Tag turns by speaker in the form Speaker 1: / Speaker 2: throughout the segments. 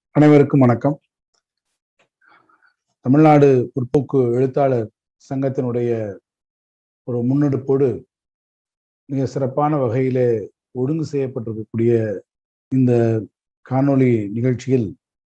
Speaker 1: அனைவருக்கும் வணக்கம் தமிழ்நாடு முற்போக்கு எழுத்தாளர் சங்கத்தினுடைய ஒரு முன்னெடுப்போடு மிக சிறப்பான வகையிலே ஒழுங்கு செய்யப்பட்டிருக்கக்கூடிய இந்த காணொளி நிகழ்ச்சியில்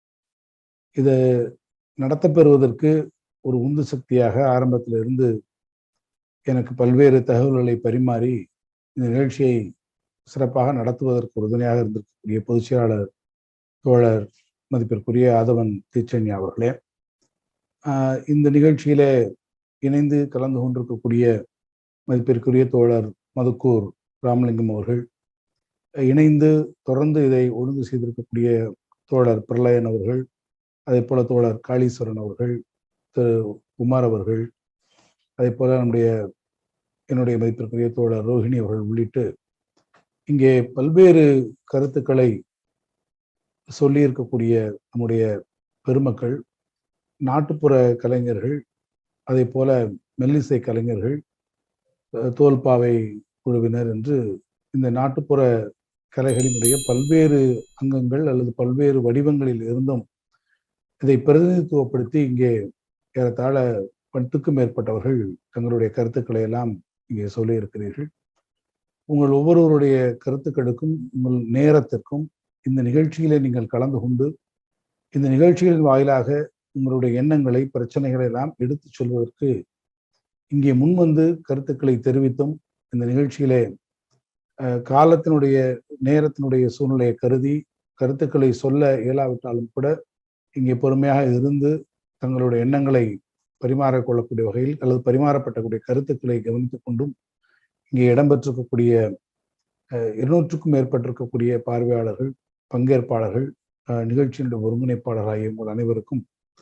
Speaker 1: இதை நடத்தப்பெறுவதற்கு ஒரு உந்து சக்தியாக ஆரம்பத்திலிருந்து எனக்கு பல்வேறு தகவல்களை பரிமாறி இந்த நிகழ்ச்சியை சிறப்பாக நடத்துவதற்கு உறுதுணையாக இருந்திருக்கக்கூடிய பொதுச் செயலாளர் தோழர் மதிப்பிற்குரிய ஆதவன் தீச்சன்யா அவர்களே ஆஹ் இந்த நிகழ்ச்சியிலே இணைந்து கலந்து கொண்டிருக்கக்கூடிய மதிப்பிற்குரிய தோழர் மதுக்கூர் ராமலிங்கம் அவர்கள் இணைந்து தொடர்ந்து இதை ஒழுங்கு செய்திருக்கக்கூடிய தோழர் பிரளயன் அவர்கள் அதே போல தோழர் காளீஸ்வரன் அவர்கள் திரு குமார் அவர்கள் அதே போல நம்முடைய என்னுடைய மதிப்பிற்குரிய தோழர் ரோஹிணி அவர்கள் உள்ளிட்டு இங்கே பல்வேறு கருத்துக்களை சொல்லி இருக்கக்கூடிய நம்முடைய பெருமக்கள் நாட்டுப்புற கலைஞர்கள் அதே போல மெல்லிசை கலைஞர்கள் தோல்பாவை குழுவினர் என்று இந்த நாட்டுப்புற கலைகளினுடைய பல்வேறு அங்கங்கள் அல்லது பல்வேறு வடிவங்களில் இருந்தும் இதை பிரதிநிதித்துவப்படுத்தி இங்கே ஏறத்தாழ பத்துக்கும் மேற்பட்டவர்கள் தங்களுடைய கருத்துக்களை எல்லாம் இங்கே சொல்லி இருக்கிறீர்கள் உங்கள் ஒவ்வொருவருடைய கருத்துக்களுக்கும் உங்கள் நேரத்திற்கும் இந்த நிகழ்ச்சியிலே நீங்கள் கலந்து கொண்டு இந்த நிகழ்ச்சிகளின் வாயிலாக உங்களுடைய எண்ணங்களை பிரச்சனைகளை எல்லாம் எடுத்துச் சொல்வதற்கு இங்கே முன்வந்து கருத்துக்களை தெரிவித்தும் இந்த நிகழ்ச்சியிலே காலத்தினுடைய நேரத்தினுடைய சூழ்நிலையை கருதி கருத்துக்களை சொல்ல இயலாவிட்டாலும் கூட இங்கே பொறுமையாக இருந்து தங்களுடைய எண்ணங்களை பரிமாறிக்கொள்ளக்கூடிய வகையில் அல்லது பரிமாறப்பட்டக்கூடிய கருத்துக்களை கவனித்துக் கொண்டும் இங்கே இடம்பெற்றிருக்கக்கூடிய இருநூற்றுக்கும் மேற்பட்டிருக்கக்கூடிய பார்வையாளர்கள் பங்கேற்பாளர்கள் நிகழ்ச்சியினுடைய ஒருங்கிணைப்பாளர் ஆகிய உங்கள் அனைவருக்கும்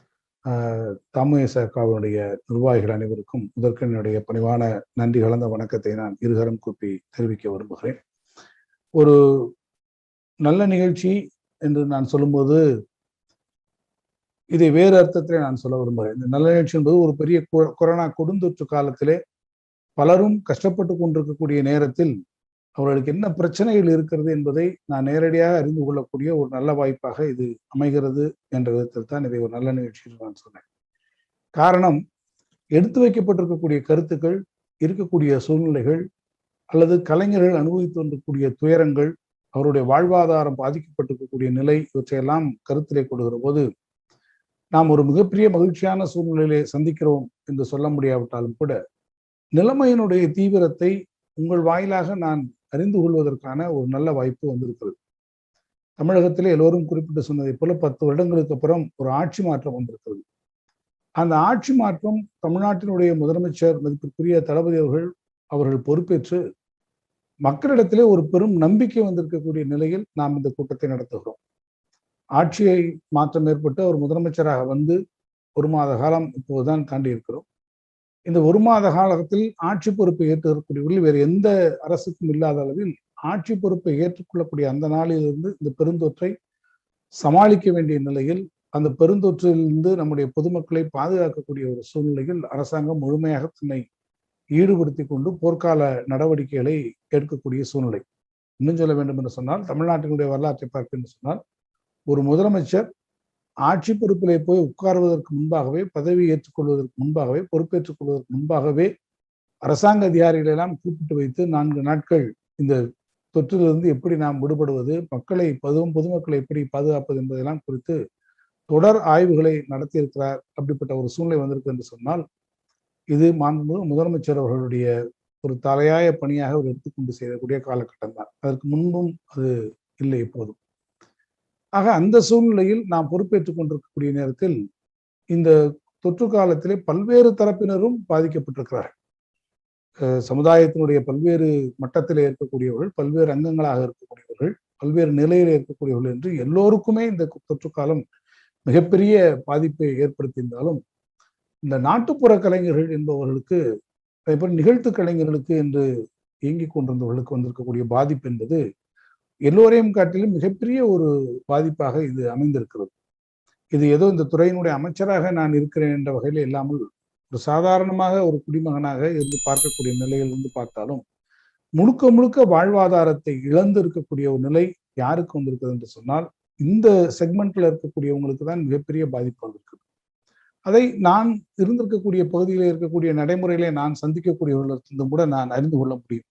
Speaker 1: தாமுயசகாவினுடைய நிர்வாகிகள் அனைவருக்கும் முதற்கனுடைய பணிவான நன்றி கலந்த வணக்கத்தை நான் இருகரம் கூப்பி தெரிவிக்க விரும்புகிறேன் ஒரு நல்ல நிகழ்ச்சி என்று நான் சொல்லும்போது இதை வேறு அர்த்தத்திலே நான் சொல்ல விரும்புகிறேன் இந்த நல்ல நிகழ்ச்சி என்பது ஒரு பெரிய கொரோனா கொடுந்தொற்று காலத்திலே பலரும் கஷ்டப்பட்டு கொண்டிருக்கக்கூடிய நேரத்தில் அவர்களுக்கு என்ன பிரச்சனைகள் இருக்கிறது என்பதை நான் நேரடியாக அறிந்து கொள்ளக்கூடிய ஒரு நல்ல வாய்ப்பாக இது அமைகிறது என்ற விதத்தில் தான் இதை ஒரு நல்ல நிகழ்ச்சி நான் சொன்னேன் காரணம் எடுத்து வைக்கப்பட்டிருக்கக்கூடிய கருத்துக்கள் இருக்கக்கூடிய சூழ்நிலைகள் அல்லது கலைஞர்கள் அனுபவித்து வந்திருக்கக்கூடிய துயரங்கள் அவருடைய வாழ்வாதாரம் பாதிக்கப்பட்டிருக்கக்கூடிய நிலை இவற்றையெல்லாம் கருத்திலே கொடுக்கிற போது நாம் ஒரு மிகப்பெரிய மகிழ்ச்சியான சூழ்நிலையிலே சந்திக்கிறோம் என்று சொல்ல முடியாவிட்டாலும் கூட நிலைமையினுடைய தீவிரத்தை உங்கள் வாயிலாக நான் அறிந்து கொள்வதற்கான ஒரு நல்ல வாய்ப்பு வந்திருக்கிறது தமிழகத்திலே எல்லோரும் குறிப்பிட்டு சொன்னதை போல பத்து வருடங்களுக்கு அப்புறம் ஒரு ஆட்சி மாற்றம் வந்திருக்கிறது அந்த ஆட்சி மாற்றம் தமிழ்நாட்டினுடைய முதலமைச்சர் மதிப்பிற்குரிய தளபதி அவர்கள் அவர்கள் பொறுப்பேற்று மக்களிடத்திலே ஒரு பெரும் நம்பிக்கை வந்திருக்கக்கூடிய நிலையில் நாம் இந்த கூட்டத்தை நடத்துகிறோம் ஆட்சியை மாற்றம் ஏற்பட்டு அவர் முதலமைச்சராக வந்து ஒரு மாத காலம் இப்போதுதான் தாண்டி இருக்கிறோம் இந்த ஒரு மாத காலத்தில் ஆட்சி பொறுப்பை ஏற்றுக்கக்கூடியவர்கள் வேறு எந்த அரசுக்கும் இல்லாத அளவில் ஆட்சி பொறுப்பை ஏற்றுக்கொள்ளக்கூடிய அந்த நாளிலிருந்து இந்த பெருந்தொற்றை சமாளிக்க வேண்டிய நிலையில் அந்த பெருந்தொற்றிலிருந்து நம்முடைய பொதுமக்களை பாதுகாக்கக்கூடிய ஒரு சூழ்நிலையில் அரசாங்கம் முழுமையாக தன்னை ஈடுபடுத்தி கொண்டு போர்க்கால நடவடிக்கைகளை எடுக்கக்கூடிய சூழ்நிலை இன்னும் சொல்ல வேண்டும் என்று சொன்னால் தமிழ்நாட்டினுடைய வரலாற்றை பார்க்க என்று சொன்னால் ஒரு முதலமைச்சர் ஆட்சி பொறுப்பிலே போய் உட்காருவதற்கு முன்பாகவே பதவி ஏற்றுக்கொள்வதற்கு முன்பாகவே பொறுப்பேற்றுக் கொள்வதற்கு முன்பாகவே அரசாங்க அதிகாரிகளை எல்லாம் கூப்பிட்டு வைத்து நான்கு நாட்கள் இந்த தொற்றிலிருந்து எப்படி நாம் விடுபடுவது மக்களை பொதுவும் பொதுமக்களை எப்படி பாதுகாப்பது என்பதெல்லாம் குறித்து தொடர் ஆய்வுகளை நடத்தியிருக்கிறார் அப்படிப்பட்ட ஒரு சூழ்நிலை வந்திருக்கு என்று சொன்னால் இது மாண்பு முதலமைச்சர் அவர்களுடைய ஒரு தலையாய பணியாக அவர் எடுத்துக்கொண்டு செய்யக்கூடிய காலகட்டம் தான் அதற்கு முன்பும் அது இல்லை எப்போதும் ஆக அந்த சூழ்நிலையில் நாம் பொறுப்பேற்றுக் கொண்டிருக்கக்கூடிய நேரத்தில் இந்த தொற்று காலத்திலே பல்வேறு தரப்பினரும் பாதிக்கப்பட்டிருக்கிறார்கள் சமுதாயத்தினுடைய பல்வேறு மட்டத்தில் இருக்கக்கூடியவர்கள் பல்வேறு அங்கங்களாக இருக்கக்கூடியவர்கள் பல்வேறு நிலையில் இருக்கக்கூடியவர்கள் என்று எல்லோருக்குமே இந்த தொற்று காலம் மிகப்பெரிய பாதிப்பை ஏற்படுத்தியிருந்தாலும் இந்த நாட்டுப்புற கலைஞர்கள் என்பவர்களுக்கு அதே போல் நிகழ்த்து கலைஞர்களுக்கு என்று இயங்கிக் கொண்டிருந்தவர்களுக்கு வந்திருக்கக்கூடிய பாதிப்பு என்பது எல்லோரையும் காட்டிலும் மிகப்பெரிய ஒரு பாதிப்பாக இது அமைந்திருக்கிறது இது ஏதோ இந்த துறையினுடைய அமைச்சராக நான் இருக்கிறேன் என்ற வகையில் இல்லாமல் ஒரு சாதாரணமாக ஒரு குடிமகனாக இருந்து பார்க்கக்கூடிய நிலையில் இருந்து பார்த்தாலும் முழுக்க முழுக்க வாழ்வாதாரத்தை இழந்து இருக்கக்கூடிய ஒரு நிலை யாருக்கு வந்திருக்குது என்று சொன்னால் இந்த செக்மெண்ட்ல இருக்கக்கூடியவங்களுக்கு தான் மிகப்பெரிய பாதிப்பு வந்திருக்கு அதை நான் இருந்திருக்கக்கூடிய பகுதியில் இருக்கக்கூடிய நடைமுறையிலே நான் சந்திக்கக்கூடியவர்களிடத்திலும் கூட நான் அறிந்து கொள்ள முடியும்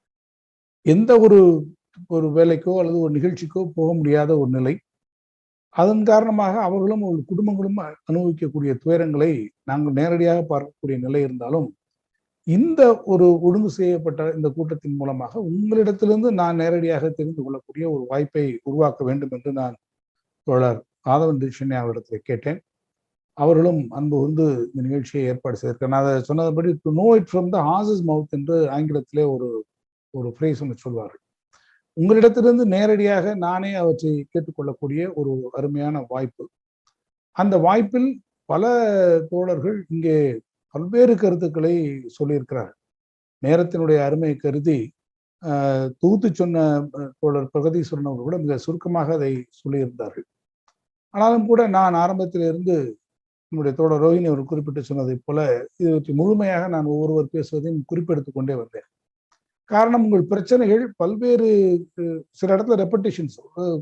Speaker 1: எந்த ஒரு ஒரு வேலைக்கோ அல்லது ஒரு நிகழ்ச்சிக்கோ போக முடியாத ஒரு நிலை அதன் காரணமாக அவர்களும் ஒரு குடும்பங்களும் அனுபவிக்கக்கூடிய துயரங்களை நாங்கள் நேரடியாக பார்க்கக்கூடிய நிலை இருந்தாலும் இந்த ஒரு ஒழுங்கு செய்யப்பட்ட இந்த கூட்டத்தின் மூலமாக உங்களிடத்திலிருந்து நான் நேரடியாக தெரிந்து கொள்ளக்கூடிய ஒரு வாய்ப்பை உருவாக்க வேண்டும் என்று நான் தோழர் ஆதவன் டிஷனே அவரிடத்தில் கேட்டேன் அவர்களும் அன்பு வந்து இந்த நிகழ்ச்சியை ஏற்பாடு செய்திருக்காங்க நான் அதை சொன்னதுபடி to know it from the horse's mouth என்று ஆங்கிலத்திலே ஒரு ஒரு ஃப்ரேஸ் ஒன்று சொல்வார்கள் உங்களிடத்திலிருந்து நேரடியாக நானே அவற்றை கேட்டுக்கொள்ளக்கூடிய ஒரு அருமையான வாய்ப்பு அந்த வாய்ப்பில் பல தோழர்கள் இங்கே பல்வேறு கருத்துக்களை சொல்லியிருக்கிறார்கள் நேரத்தினுடைய அருமை கருதி தொகுத்து சொன்ன தோழர் பிரகதீஸ்வரன் அவர்கள் கூட மிக சுருக்கமாக அதை சொல்லியிருந்தார்கள் ஆனாலும் கூட நான் ஆரம்பத்திலிருந்து நம்முடைய தோழர் ரோஹினி அவர் குறிப்பிட்டு சொன்னதை போல இது பற்றி முழுமையாக நான் ஒவ்வொருவர் பேசுவதையும் குறிப்பெடுத்துக் கொண்டே வந்தேன் காரணம் உங்கள் பிரச்சனைகள் பல்வேறு சில இடத்துல ரெப்படேஷன்ஸ்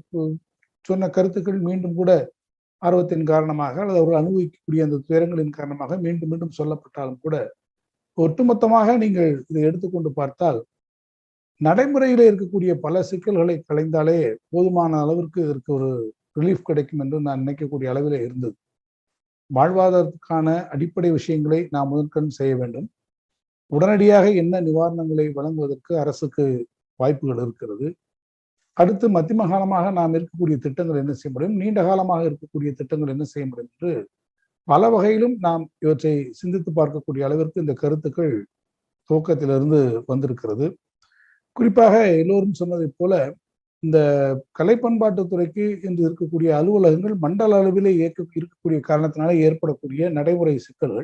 Speaker 1: சொன்ன கருத்துக்கள் மீண்டும் கூட ஆர்வத்தின் காரணமாக அல்லது அவர்கள் அனுபவிக்கக்கூடிய அந்த துயரங்களின் காரணமாக மீண்டும் மீண்டும் சொல்லப்பட்டாலும் கூட ஒட்டுமொத்தமாக நீங்கள் இதை எடுத்துக்கொண்டு பார்த்தால் நடைமுறையில இருக்கக்கூடிய பல சிக்கல்களை கலைந்தாலே போதுமான அளவிற்கு இதற்கு ஒரு ரிலீஃப் கிடைக்கும் என்று நான் நினைக்கக்கூடிய அளவில் இருந்தது வாழ்வாதாரத்துக்கான அடிப்படை விஷயங்களை நாம் முதற்கண் செய்ய வேண்டும் உடனடியாக என்ன நிவாரணங்களை வழங்குவதற்கு அரசுக்கு வாய்ப்புகள் இருக்கிறது அடுத்து மத்தியம காலமாக நாம் இருக்கக்கூடிய திட்டங்கள் என்ன செய்ய முடியும் நீண்ட காலமாக இருக்கக்கூடிய திட்டங்கள் என்ன செய்ய முடியும் என்று பல வகையிலும் நாம் இவற்றை சிந்தித்து பார்க்கக்கூடிய அளவிற்கு இந்த கருத்துக்கள் துவக்கத்திலிருந்து வந்திருக்கிறது குறிப்பாக எல்லோரும் சொன்னதை போல இந்த கலை பண்பாட்டுத்துறைக்கு இன்று இருக்கக்கூடிய அலுவலகங்கள் மண்டல அளவிலே இயக்க இருக்கக்கூடிய காரணத்தினால ஏற்படக்கூடிய நடைமுறை சிக்கல்கள்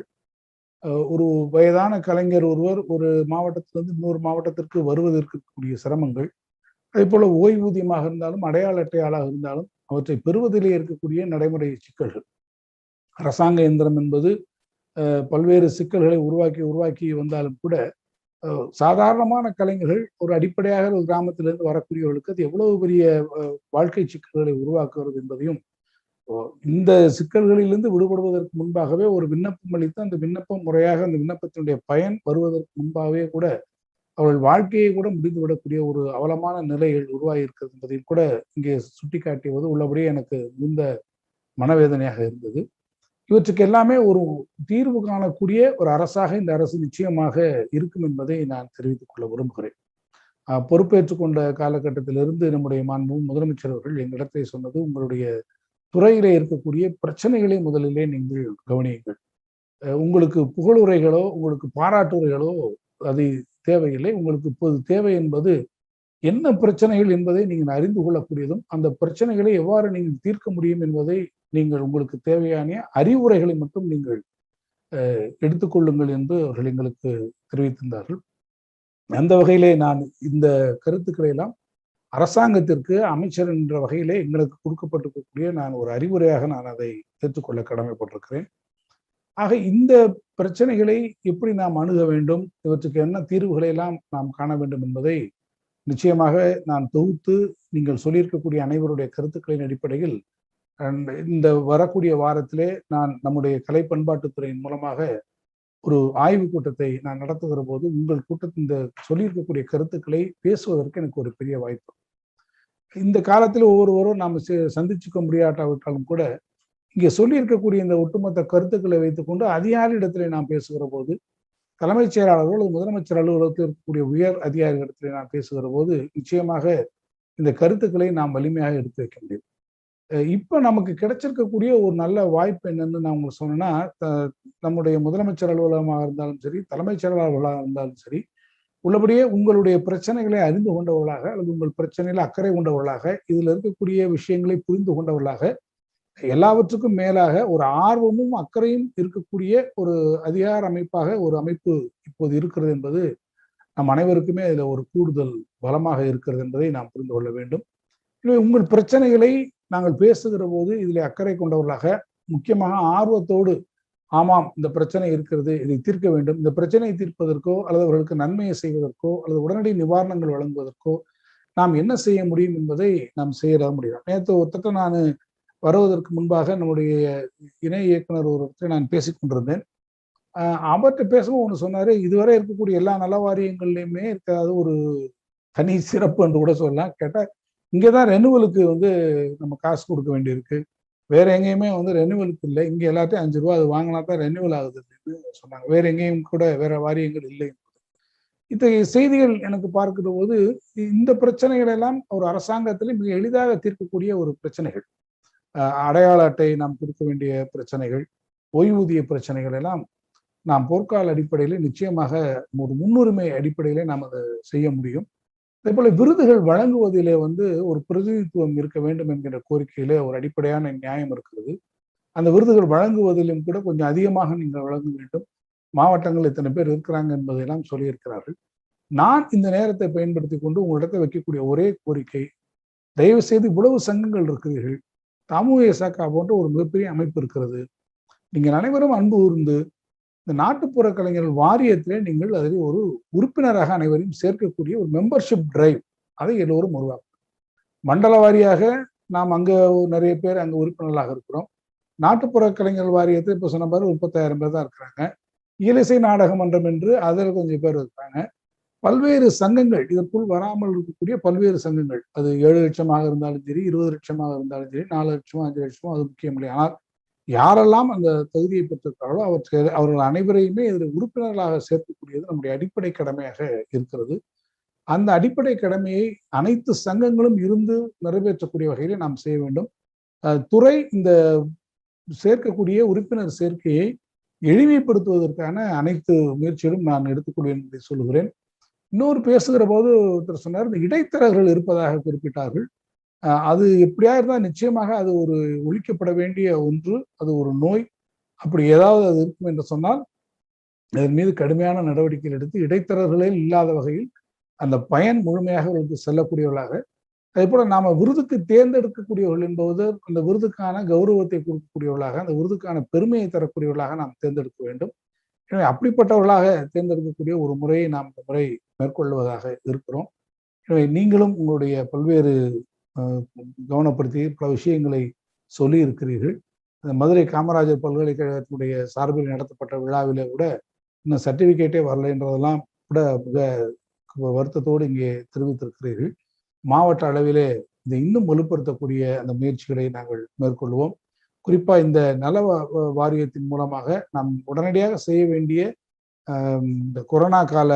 Speaker 1: ஒரு வயதான கலைஞர் ஒருவர் ஒரு மாவட்டத்திலிருந்து இன்னொரு மாவட்டத்திற்கு வருவதற்கு இருக்கக்கூடிய சிரமங்கள் அதே போல ஓய்வூதியமாக இருந்தாலும் அடையாள அட்டையாளாக இருந்தாலும் அவற்றை பெறுவதிலே இருக்கக்கூடிய நடைமுறை சிக்கல்கள் அரசாங்க இயந்திரம் என்பது பல்வேறு சிக்கல்களை உருவாக்கி உருவாக்கி வந்தாலும் கூட சாதாரணமான கலைஞர்கள் ஒரு அடிப்படையாக ஒரு கிராமத்திலிருந்து வரக்கூடியவர்களுக்கு அது எவ்வளவு பெரிய வாழ்க்கை சிக்கல்களை உருவாக்குகிறது என்பதையும் இந்த சிக்கல்களிலிருந்து விடுபடுவதற்கு முன்பாகவே ஒரு விண்ணப்பம் அளித்து அந்த விண்ணப்பம் முறையாக அந்த விண்ணப்பத்தினுடைய பயன் வருவதற்கு முன்பாகவே கூட அவர்கள் வாழ்க்கையை கூட முடிந்துவிடக்கூடிய ஒரு அவலமான நிலைகள் உருவாகி இருக்கிறது என்பதையும் கூட இங்கே சுட்டிக்காட்டியது உள்ளபடியே எனக்கு இந்த மனவேதனையாக இருந்தது இவற்றுக்கு எல்லாமே ஒரு தீர்வு காணக்கூடிய ஒரு அரசாக இந்த அரசு நிச்சயமாக இருக்கும் என்பதை நான் தெரிவித்துக் கொள்ள விரும்புகிறேன் பொறுப்பேற்றுக் கொண்ட காலகட்டத்திலிருந்து நம்முடைய மாண்பு முதலமைச்சர் அவர்கள் எங்களிடத்தை சொன்னது உங்களுடைய துறையிலே இருக்கக்கூடிய பிரச்சனைகளை முதலிலே நீங்கள் கவனியுங்கள் உங்களுக்கு புகழுரைகளோ உங்களுக்கு பாராட்டுரைகளோ அது தேவையில்லை உங்களுக்கு இப்போது தேவை என்பது என்ன பிரச்சனைகள் என்பதை நீங்கள் அறிந்து கொள்ளக்கூடியதும் அந்த பிரச்சனைகளை எவ்வாறு நீங்கள் தீர்க்க முடியும் என்பதை நீங்கள் உங்களுக்கு தேவையான அறிவுரைகளை மட்டும் நீங்கள் எடுத்துக்கொள்ளுங்கள் என்று அவர்கள் எங்களுக்கு தெரிவித்திருந்தார்கள் அந்த வகையிலே நான் இந்த கருத்துக்களை எல்லாம் அரசாங்கத்திற்கு அமைச்சர் என்ற வகையிலே எங்களுக்கு கொடுக்கப்பட்டிருக்கக்கூடிய நான் ஒரு அறிவுரையாக நான் அதை ஏற்றுக்கொள்ள கடமைப்பட்டிருக்கிறேன் ஆக இந்த பிரச்சனைகளை எப்படி நாம் அணுக வேண்டும் இவற்றுக்கு என்ன தீர்வுகளை எல்லாம் நாம் காண வேண்டும் என்பதை நிச்சயமாக நான் தொகுத்து நீங்கள் சொல்லியிருக்கக்கூடிய அனைவருடைய கருத்துக்களின் அடிப்படையில் இந்த வரக்கூடிய வாரத்திலே நான் நம்முடைய கலை பண்பாட்டுத்துறையின் மூலமாக ஒரு ஆய்வு கூட்டத்தை நான் நடத்துகிற போது உங்கள் கூட்டத்தில் இந்த சொல்லியிருக்கக்கூடிய கருத்துக்களை பேசுவதற்கு எனக்கு ஒரு பெரிய வாய்ப்பு இந்த காலத்தில் ஒவ்வொருவரும் நாம் சந்திச்சுக்க முடியாட்டாவிட்டாலும் கூட இங்கே சொல்லியிருக்கக்கூடிய இந்த ஒட்டுமொத்த கருத்துக்களை வைத்துக்கொண்டு அதிகாரியிடத்திலே நாம் பேசுகிற போது தலைமைச் செயலாளர்கள் அல்லது முதலமைச்சர் அலுவலகத்தில் இருக்கக்கூடிய உயர் அதிகாரிகளிடத்திலே நாம் பேசுகிற போது நிச்சயமாக இந்த கருத்துக்களை நாம் வலிமையாக எடுத்து வைக்க முடியும் இப்ப நமக்கு கிடைச்சிருக்கக்கூடிய ஒரு நல்ல வாய்ப்பு என்னன்னு நான் உங்களுக்கு சொன்னேன்னா நம்முடைய முதலமைச்சர் அலுவலகமாக இருந்தாலும் சரி தலைமைச் செயலாளர்களாக இருந்தாலும் சரி உள்ளபடியே உங்களுடைய பிரச்சனைகளை அறிந்து கொண்டவர்களாக அல்லது உங்கள் பிரச்சனையில அக்கறை கொண்டவர்களாக இதுல இருக்கக்கூடிய விஷயங்களை புரிந்து கொண்டவர்களாக எல்லாவற்றுக்கும் மேலாக ஒரு ஆர்வமும் அக்கறையும் இருக்கக்கூடிய ஒரு அதிகார அமைப்பாக ஒரு அமைப்பு இப்போது இருக்கிறது என்பது நம் அனைவருக்குமே அதில் ஒரு கூடுதல் பலமாக இருக்கிறது என்பதை நாம் புரிந்து கொள்ள வேண்டும் எனவே உங்கள் பிரச்சனைகளை நாங்கள் பேசுகிற போது இதில் அக்கறை கொண்டவர்களாக முக்கியமாக ஆர்வத்தோடு ஆமாம் இந்த பிரச்சனை இருக்கிறது இதை தீர்க்க வேண்டும் இந்த பிரச்சனையை தீர்ப்பதற்கோ அல்லது அவர்களுக்கு நன்மையை செய்வதற்கோ அல்லது உடனடி நிவாரணங்கள் வழங்குவதற்கோ நாம் என்ன செய்ய முடியும் என்பதை நாம் செய்ய முடியும் நேற்று ஒருத்தட்ட நான் வருவதற்கு முன்பாக நம்முடைய இணை இயக்குனர் ஒருத்தர் நான் பேசிக் கொண்டிருந்தேன் அவர்கிட்ட பேசவும் ஒன்று சொன்னாரு இதுவரை இருக்கக்கூடிய எல்லா நல வாரியங்கள்லையுமே இருக்காது ஒரு தனி சிறப்பு என்று கூட சொல்லலாம் கேட்டால் இங்கே தான் ரெனுவலுக்கு வந்து நம்ம காசு கொடுக்க வேண்டியிருக்கு வேற எங்கேயுமே வந்து ரெனுவலுக்கு இல்லை இங்கே எல்லாத்தையும் அஞ்சு ரூபா அது வாங்கினா தான் ரெனுவல் ஆகுது அப்படின்னு சொன்னாங்க வேற எங்கேயும் கூட வேற வாரியங்கள் இல்லை இத்தகைய செய்திகள் எனக்கு பார்க்கிற போது இந்த பிரச்சனைகள் எல்லாம் ஒரு அரசாங்கத்தில் மிக எளிதாக தீர்க்கக்கூடிய ஒரு பிரச்சனைகள் அடையாள அட்டை நாம் கொடுக்க வேண்டிய பிரச்சனைகள் ஓய்வூதிய பிரச்சனைகள் எல்லாம் நாம் போர்க்கால அடிப்படையில் நிச்சயமாக ஒரு முன்னுரிமை அடிப்படையிலே நாம் அதை செய்ய முடியும் அதே போல விருதுகள் வழங்குவதிலே வந்து ஒரு பிரதிநிதித்துவம் இருக்க வேண்டும் என்கிற கோரிக்கையிலே ஒரு அடிப்படையான நியாயம் இருக்கிறது அந்த விருதுகள் வழங்குவதிலும் கூட கொஞ்சம் அதிகமாக நீங்கள் வழங்க வேண்டும் மாவட்டங்கள் இத்தனை பேர் இருக்கிறாங்க என்பதையெல்லாம் சொல்லியிருக்கிறார்கள் நான் இந்த நேரத்தை பயன்படுத்தி கொண்டு உங்களிடத்தை வைக்கக்கூடிய ஒரே கோரிக்கை தயவு செய்து இவ்வளவு சங்கங்கள் இருக்கிறீர்கள் தாமுக சாக்கா போன்ற ஒரு மிகப்பெரிய அமைப்பு இருக்கிறது நீங்கள் அனைவரும் அன்பு கூர்ந்து இந்த நாட்டுப்புற கலைஞர்கள் வாரியத்திலே நீங்கள் அதில் ஒரு உறுப்பினராக அனைவரையும் சேர்க்கக்கூடிய ஒரு மெம்பர்ஷிப் டிரைவ் அதை எல்லோரும் உருவாக்கும் மண்டல வாரியாக நாம் அங்க நிறைய பேர் அங்க உறுப்பினர்களாக இருக்கிறோம் நாட்டுப்புற கலைஞர்கள் வாரியத்தை இப்போ சொன்ன மாதிரி முப்பத்தாயிரம் பேர் தான் இருக்கிறாங்க இயலிசை நாடக மன்றம் என்று அதில் கொஞ்சம் பேர் இருக்காங்க பல்வேறு சங்கங்கள் இதற்குள் வராமல் இருக்கக்கூடிய பல்வேறு சங்கங்கள் அது ஏழு லட்சமாக இருந்தாலும் சரி இருபது லட்சமாக இருந்தாலும் சரி நாலு லட்சமோ அஞ்சு லட்சமோ அது முக்கியம் இல்லை ஆனால் யாரெல்லாம் அந்த தகுதியை பெற்றிருக்கிறார்களோ அவர் அவர்கள் அனைவரையுமே இதில் உறுப்பினர்களாக சேர்க்கக்கூடியது நம்முடைய அடிப்படை கடமையாக இருக்கிறது அந்த அடிப்படை கடமையை அனைத்து சங்கங்களும் இருந்து நிறைவேற்றக்கூடிய வகையில் நாம் செய்ய வேண்டும் துறை இந்த சேர்க்கக்கூடிய உறுப்பினர் சேர்க்கையை எளிமைப்படுத்துவதற்கான அனைத்து முயற்சிகளும் நான் எடுத்துக்கொள்வேன் என்று சொல்லுகிறேன் இன்னொரு பேசுகிற போது ஒருத்தர் சொன்னார் இந்த இடைத்தரகர்கள் இருப்பதாக குறிப்பிட்டார்கள் அது எப்படியா இருந்தால் நிச்சயமாக அது ஒரு ஒழிக்கப்பட வேண்டிய ஒன்று அது ஒரு நோய் அப்படி ஏதாவது அது இருக்கும் என்று சொன்னால் அதன் மீது கடுமையான நடவடிக்கைகள் எடுத்து இடைத்தரகர்களே இல்லாத வகையில் அந்த பயன் முழுமையாக அவர்களுக்கு செல்லக்கூடியவர்களாக அதே போல நாம விருதுக்கு தேர்ந்தெடுக்கக்கூடியவர்கள் என்பது அந்த விருதுக்கான கௌரவத்தை கொடுக்கக்கூடியவர்களாக அந்த விருதுக்கான பெருமையை தரக்கூடியவர்களாக நாம் தேர்ந்தெடுக்க வேண்டும் எனவே அப்படிப்பட்டவர்களாக தேர்ந்தெடுக்கக்கூடிய ஒரு முறையை நாம் இந்த முறை மேற்கொள்வதாக இருக்கிறோம் எனவே நீங்களும் உங்களுடைய பல்வேறு கவனப்படுத்தி பல விஷயங்களை சொல்லி இருக்கிறீர்கள் மதுரை காமராஜர் பல்கலைக்கழகத்தினுடைய சார்பில் நடத்தப்பட்ட விழாவில கூட இன்னும் சர்டிபிகேட்டே வரல என்றதெல்லாம் கூட மிக வருத்தத்தோடு இங்கே தெரிவித்திருக்கிறீர்கள் மாவட்ட அளவிலே இதை இன்னும் வலுப்படுத்தக்கூடிய அந்த முயற்சிகளை நாங்கள் மேற்கொள்வோம் குறிப்பா இந்த நல வாரியத்தின் மூலமாக நாம் உடனடியாக செய்ய வேண்டிய இந்த கொரோனா கால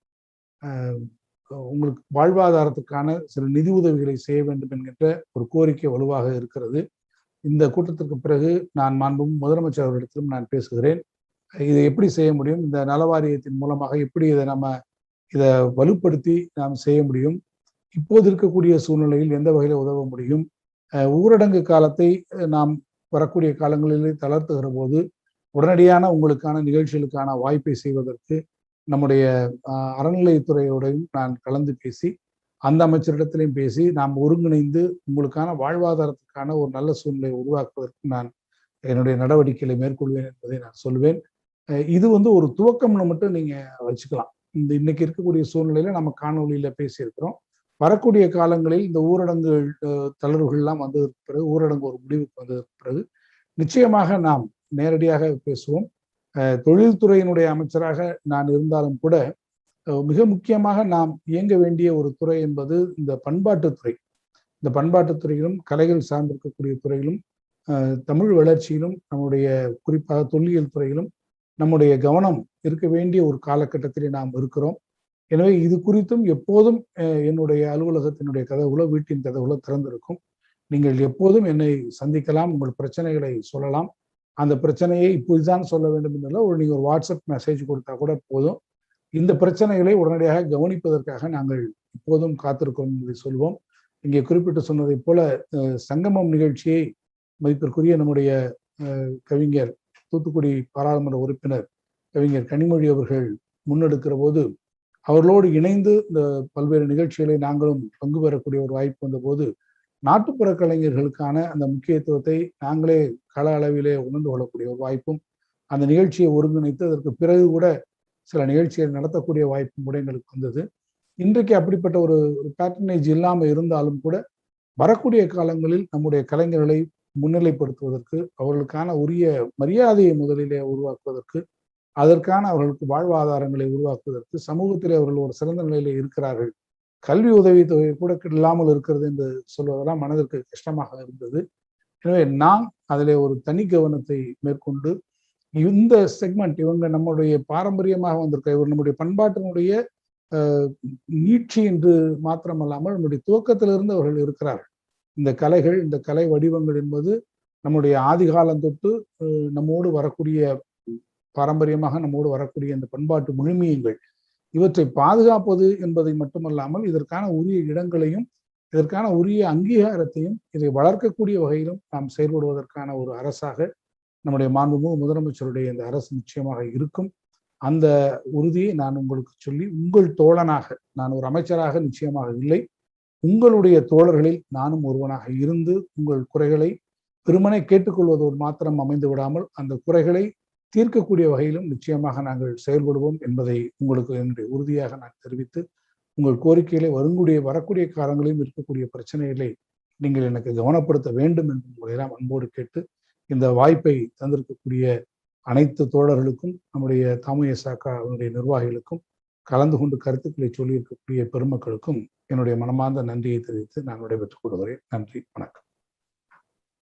Speaker 1: உங்களுக்கு வாழ்வாதாரத்துக்கான சில நிதி உதவிகளை செய்ய வேண்டும் என்கின்ற ஒரு கோரிக்கை வலுவாக இருக்கிறது இந்த கூட்டத்திற்கு பிறகு நான் மாண்பும் முதலமைச்சர் அவர்களிடத்திலும் நான் பேசுகிறேன் இதை எப்படி செய்ய முடியும் இந்த நலவாரியத்தின் மூலமாக எப்படி இதை நம்ம இதை வலுப்படுத்தி நாம் செய்ய முடியும் இப்போது இருக்கக்கூடிய சூழ்நிலையில் எந்த வகையில் உதவ முடியும் ஊரடங்கு காலத்தை நாம் வரக்கூடிய காலங்களில் தளர்த்துகிற போது உடனடியான உங்களுக்கான நிகழ்ச்சிகளுக்கான வாய்ப்பை செய்வதற்கு நம்முடைய அறநிலையத்துறையோடையும் நான் கலந்து பேசி அந்த அமைச்சரிடத்திலையும் பேசி நாம் ஒருங்கிணைந்து உங்களுக்கான வாழ்வாதாரத்துக்கான ஒரு நல்ல சூழ்நிலையை உருவாக்குவதற்கு நான் என்னுடைய நடவடிக்கைகளை மேற்கொள்வேன் என்பதை நான் சொல்வேன் இது வந்து ஒரு துவக்கம்னு மட்டும் நீங்க வச்சுக்கலாம் இந்த இன்னைக்கு இருக்கக்கூடிய சூழ்நிலையில நம்ம காணொலியில பேசியிருக்கிறோம் வரக்கூடிய காலங்களில் இந்த ஊரடங்கு தளர்வுகள்லாம் வந்ததற்கு பிறகு ஊரடங்கு ஒரு முடிவுக்கு வந்ததற்கு பிறகு நிச்சயமாக நாம் நேரடியாக பேசுவோம் தொழில்துறையினுடைய அமைச்சராக நான் இருந்தாலும் கூட மிக முக்கியமாக நாம் இயங்க வேண்டிய ஒரு துறை என்பது இந்த பண்பாட்டுத்துறை இந்த பண்பாட்டுத்துறையிலும் கலைகள் சார்ந்திருக்கக்கூடிய துறையிலும் தமிழ் வளர்ச்சியிலும் நம்முடைய குறிப்பாக தொல்லியல் துறையிலும் நம்முடைய கவனம் இருக்க வேண்டிய ஒரு காலகட்டத்திலே நாம் இருக்கிறோம் எனவே இது குறித்தும் எப்போதும் என்னுடைய அலுவலகத்தினுடைய கதவுகளோ வீட்டின் கதவுகளோ திறந்திருக்கும் நீங்கள் எப்போதும் என்னை சந்திக்கலாம் உங்கள் பிரச்சனைகளை சொல்லலாம் அந்த பிரச்சனையை இப்போதுதான் சொல்ல வேண்டும் என்றால் ஒரு நீங்கள் ஒரு வாட்ஸ்அப் மெசேஜ் கொடுத்தா கூட போதும் இந்த பிரச்சனைகளை உடனடியாக கவனிப்பதற்காக நாங்கள் இப்போதும் காத்திருக்கிறோம் என்பதை சொல்வோம் இங்கே குறிப்பிட்டு சொன்னதை போல சங்கமம் நிகழ்ச்சியை மதிப்பிற்குரிய நம்முடைய கவிஞர் தூத்துக்குடி பாராளுமன்ற உறுப்பினர் கவிஞர் கனிமொழி அவர்கள் முன்னெடுக்கிற போது அவர்களோடு இணைந்து இந்த பல்வேறு நிகழ்ச்சிகளை நாங்களும் பங்கு பெறக்கூடிய ஒரு வாய்ப்பு வந்த போது நாட்டுப்புற கலைஞர்களுக்கான அந்த முக்கியத்துவத்தை நாங்களே கள அளவிலே உணர்ந்து கொள்ளக்கூடிய ஒரு வாய்ப்பும் அந்த நிகழ்ச்சியை ஒருங்கிணைத்து அதற்கு பிறகு கூட சில நிகழ்ச்சிகளை நடத்தக்கூடிய வாய்ப்பும் கூட எங்களுக்கு வந்தது இன்றைக்கு அப்படிப்பட்ட ஒரு பேட்டர்னேஜ் இல்லாமல் இருந்தாலும் கூட வரக்கூடிய காலங்களில் நம்முடைய கலைஞர்களை முன்னிலைப்படுத்துவதற்கு அவர்களுக்கான உரிய மரியாதையை முதலிலே உருவாக்குவதற்கு அதற்கான அவர்களுக்கு வாழ்வாதாரங்களை உருவாக்குவதற்கு சமூகத்திலே அவர்கள் ஒரு சிறந்த நிலையில இருக்கிறார்கள் கல்வி உதவித்தொகை கூட இல்லாமல் இருக்கிறது என்று சொல்வதெல்லாம் மனதிற்கு கஷ்டமாக இருந்தது எனவே நாம் அதில் ஒரு தனி கவனத்தை மேற்கொண்டு இந்த செக்மெண்ட் இவங்க நம்முடைய பாரம்பரியமாக வந்திருக்க இவர் நம்முடைய பண்பாட்டினுடைய நீட்சி என்று மாத்திரமல்லாமல் நம்முடைய துவக்கத்திலிருந்து அவர்கள் இருக்கிறார்கள் இந்த கலைகள் இந்த கலை வடிவங்கள் என்பது நம்முடைய ஆதி காலம் தொட்டு நம்மோடு வரக்கூடிய பாரம்பரியமாக நம்மோடு வரக்கூடிய இந்த பண்பாட்டு முழுமையங்கள் இவற்றை பாதுகாப்பது என்பதை மட்டுமல்லாமல் இதற்கான உரிய இடங்களையும் இதற்கான உரிய அங்கீகாரத்தையும் இதை வளர்க்கக்கூடிய வகையிலும் நாம் செயல்படுவதற்கான ஒரு அரசாக நம்முடைய மாண்புமிகு முதலமைச்சருடைய இந்த அரசு நிச்சயமாக இருக்கும் அந்த உறுதியை நான் உங்களுக்கு சொல்லி உங்கள் தோழனாக நான் ஒரு அமைச்சராக நிச்சயமாக இல்லை உங்களுடைய தோழர்களில் நானும் ஒருவனாக இருந்து உங்கள் குறைகளை பெருமனை கேட்டுக்கொள்வதோடு மாத்திரம் அமைந்து விடாமல் அந்த குறைகளை தீர்க்கக்கூடிய வகையிலும் நிச்சயமாக நாங்கள் செயல்படுவோம் என்பதை உங்களுக்கு என்னுடைய உறுதியாக நான் தெரிவித்து உங்கள் கோரிக்கைகளை வருங்கூடிய வரக்கூடிய காலங்களிலும் இருக்கக்கூடிய பிரச்சனைகளை நீங்கள் எனக்கு கவனப்படுத்த வேண்டும் என்று உங்களையெல்லாம் அன்போடு கேட்டு இந்த வாய்ப்பை தந்திருக்கக்கூடிய அனைத்து தோழர்களுக்கும் நம்முடைய தாமுய சாக்கா அவனுடைய நிர்வாகிகளுக்கும் கலந்து கொண்டு கருத்துக்களை சொல்லி இருக்கக்கூடிய பெருமக்களுக்கும் என்னுடைய மனமார்ந்த நன்றியை தெரிவித்து நான் விடைபெற்றுக் கொள்கிறேன் நன்றி வணக்கம்